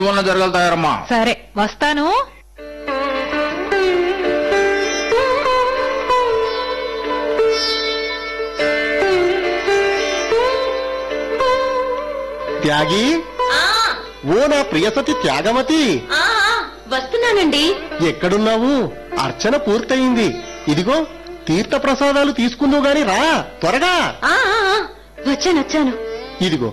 ఏమన్నా జరగలుగుతాయమ్మా సరే వస్తాను త్యాగి ఓ నా ప్రియసతి త్యాగమతి ఆ, ఆ, వస్తున్నానండి ఎక్కడున్నావు అర్చన పూర్తయింది ఇదిగో తీర్థ ప్రసాదాలు తీసుకుందువు గాని రా త్వరగా ఆ, ఆ, ఆ, వచ్చాను వచ్చాను ఇదిగో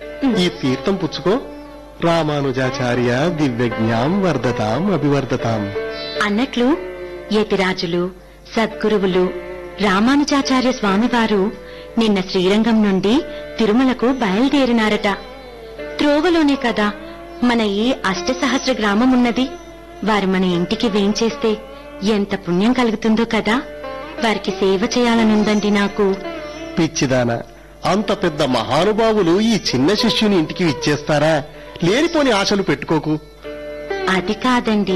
ఈ తీర్థం పుచ్చుకో రామానుజాచార్య దివ్యజ్ఞాం వర్ధతాం అభివర్ధతాం అన్నట్లు యతిరాజులు సద్గురువులు రామానుజాచార్య స్వామివారు నిన్న శ్రీరంగం నుండి తిరుమలకు బయలుదేరినారట త్రోవలోనే కదా మన ఈ అష్టసహస్ర గ్రామం ఉన్నది వారు మన ఇంటికి వేంచేస్తే ఎంత పుణ్యం కలుగుతుందో కదా వారికి సేవ చేయాలనుందండి నాకు పిచ్చిదాన అంత పెద్ద మహానుభావులు ఈ చిన్న శిష్యుని ఇంటికి ఇచ్చేస్తారా లేనిపోని ఆశలు పెట్టుకోకు అది కాదండి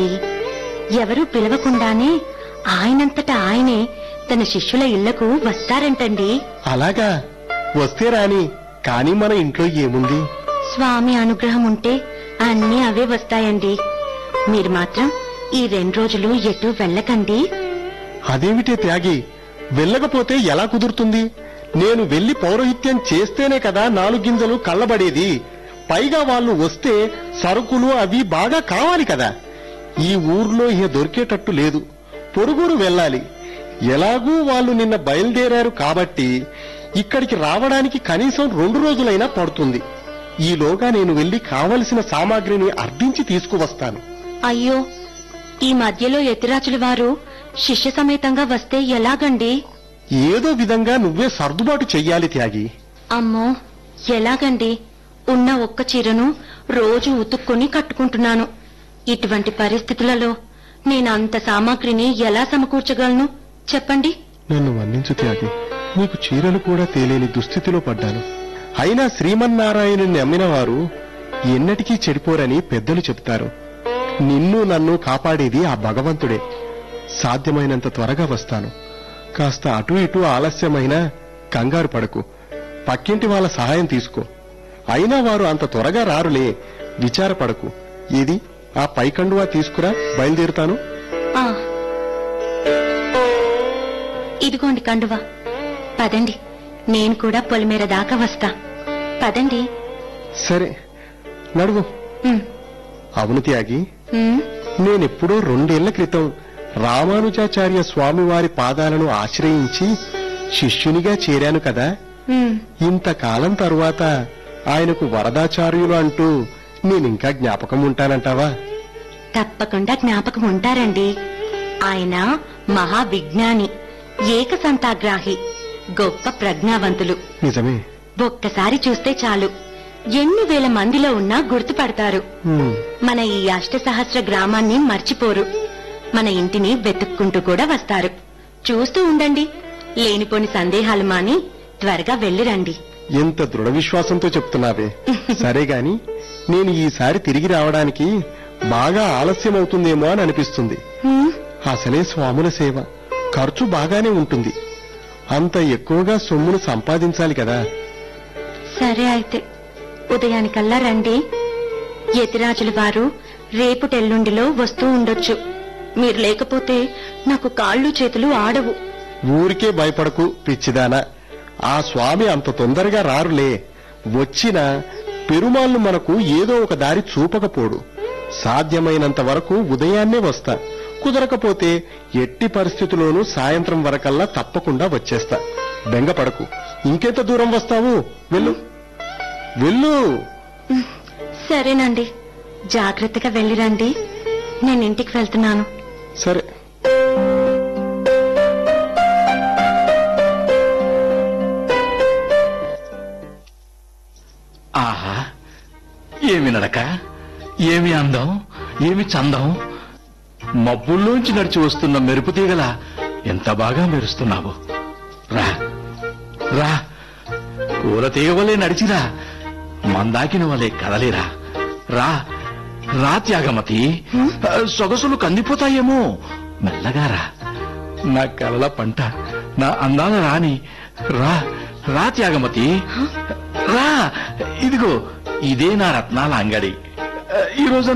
ఎవరూ పిలవకుండానే ఆయనంతటా ఆయనే తన శిష్యుల ఇళ్లకు వస్తారంటండి అలాగా వస్తే రాని కాని మన ఇంట్లో ఏముంది స్వామి అనుగ్రహం ఉంటే అన్నీ అవే వస్తాయండి మీరు మాత్రం ఈ రెండు రోజులు ఎటు వెళ్ళకండి అదేమిటే త్యాగి వెళ్ళకపోతే ఎలా కుదురుతుంది నేను వెళ్లి పౌరోహిత్యం చేస్తేనే కదా నాలుగు గింజలు కళ్ళబడేది పైగా వాళ్ళు వస్తే సరుకులు అవి బాగా కావాలి కదా ఈ ఊర్లో ఇహ దొరికేటట్టు లేదు పొరుగురు వెళ్ళాలి ఎలాగూ వాళ్ళు నిన్న బయలుదేరారు కాబట్టి ఇక్కడికి రావడానికి కనీసం రెండు రోజులైనా పడుతుంది ఈలోగా నేను వెళ్లి కావలసిన సామాగ్రిని అర్థించి తీసుకువస్తాను అయ్యో ఈ మధ్యలో యతిరాజుల వారు శిష్య సమేతంగా వస్తే ఎలాగండి ఏదో విధంగా నువ్వే సర్దుబాటు చెయ్యాలి త్యాగి అమ్మో ఎలాగండి ఉన్న ఒక్క చీరను రోజు ఉతుక్కొని కట్టుకుంటున్నాను ఇటువంటి పరిస్థితులలో నేను అంత సామాగ్రిని ఎలా సమకూర్చగలను చెప్పండి నన్ను మన్నించు త్యాగి నీకు చీరలు కూడా తేలేని దుస్థితిలో పడ్డాను అయినా శ్రీమన్నారాయణుని నమ్మిన వారు ఎన్నటికీ చెడిపోరని పెద్దలు చెప్తారు నిన్ను నన్ను కాపాడేది ఆ భగవంతుడే సాధ్యమైనంత త్వరగా వస్తాను కాస్త అటు ఇటు ఆలస్యమైనా కంగారు పడకు పక్కింటి వాళ్ళ సహాయం తీసుకో అయినా వారు అంత త్వరగా రారులే విచారపడకు ఏది ఆ పైకండువా తీసుకురా బయలుదేరుతాను ఆ ఇదిగోండి కండువా పదండి నేను కూడా పొలిమేర దాకా వస్తా పదండి సరే నడువు ఉమ్, అవును త్యాగి ఉమ్, నేనెప్పుడో రెండేళ్ల క్రితం రామానుజాచార్య స్వామివారి పాదాలను ఆశ్రయించి శిష్యునిగా చేరాను కదా ఉమ్. ఇంతకాలం తరువాత ఆయనకు వరదాచార్యులు అంటూ నేనింకా జ్ఞాపకం ఉంటానంటావా తప్పకుండా జ్ఞాపకం ఉంటారండి ఆయన మహావిజ్ఞాని ఏకసంతాగ్రాహి గొప్ప ప్రజ్ఞావంతులు నిజమే ఒక్కసారి చూస్తే చాలు ఎన్ని వేల మందిలో ఉన్నా గుర్తుపడతారు హ్మ్. మన ఈ అష్టసహస్ర గ్రామాన్ని మర్చిపోరు మన ఇంటిని వెతుక్కుంటూ కూడా వస్తారు చూస్తూ ఉండండి లేనిపోని సందేహాలు మాని త్వరగా వెళ్ళిరండి ఎంత దృఢ విశ్వాసంతో చెప్తున్నావే సరే గాని నేను ఈసారి తిరిగి రావడానికి బాగా ఆలస్యం అవుతుందేమో అని అనిపిస్తుంది హ్మ్, అసలే స్వాముల సేవ ఖర్చు బాగానే ఉంటుంది అంత ఎక్కువగా సొమ్మును సంపాదించాలి కదా సరే అయితే ఉదయానికల్లా రండి యతిరాజుల వారు రేపుటెల్లుండిలో వస్తూ ఉండొచ్చు మీరు లేకపోతే నాకు కాళ్ళు చేతులు ఆడవు ఊరికే భయపడకు పిచ్చిదానా ఆ స్వామి అంత తొందరగా రారులే వచ్చినా పెరుమాళ్ళు మనకు ఏదో ఒక దారి చూపకపోడు సాధ్యమైనంత వరకు ఉదయాన్నే వస్తా కుదరకపోతే ఎట్టి పరిస్థితుల్లోనూ సాయంత్రం వరకల్లా తప్పకుండా వచ్చేస్తా బెంగపడకు ఇంకెంత దూరం వస్తావు వెళ్ళు వెళ్ళు సరేనండి జాగ్రత్తగా వెళ్ళిరండి నేను ఇంటికి వెళ్తున్నాను సరే ఆహా ఏమి నడక ఏమి అందం ఏమి చందం మబ్బుల్లోంచి నడిచి వస్తున్న మెరుపు తీగల ఎంత బాగా మెరుస్తున్నావు రా రా పూల తీగ వలె నడిచిరా మందాకిన వలె కదలిరా రా రా త్యాగమతి ఆ, సొగసులు కందిపోతాయేమో మెల్లగా రా నా కలల పంట నా అందాల రాణి రా రా త్యాగమతి రా ఇదిగో ఇదే నా రత్నాల అంగడి ఆ, ఈ రోజు